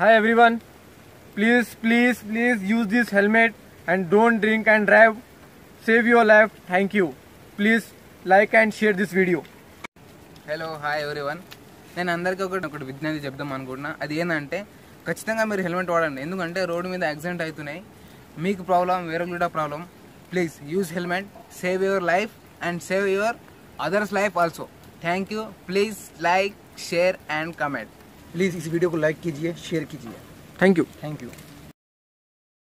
Hi everyone. Please, please, please use this helmet and don't drink and drive. Save your life. Thank you. Please like and share this video. Hello hi everyone నేను అందరికీ ఒకటి ఒకటి విజ్ఞానం చెప్దాం అనుకుంటున్నా అది ఏంటంటే ఖచ్చితంగా మీరు హెల్మెట్ వాడండి ఎందుకంటే రోడ్డు మీద యాక్సిడెంట్ అవుతున్నాయి మీకు ప్రాబ్లం వేరే కూడా problem please use helmet save your life and save your others life also thank you please like share and comment please इस वीडियो को लाइक कीजिए शेयर कीजिए Thank you. Thank you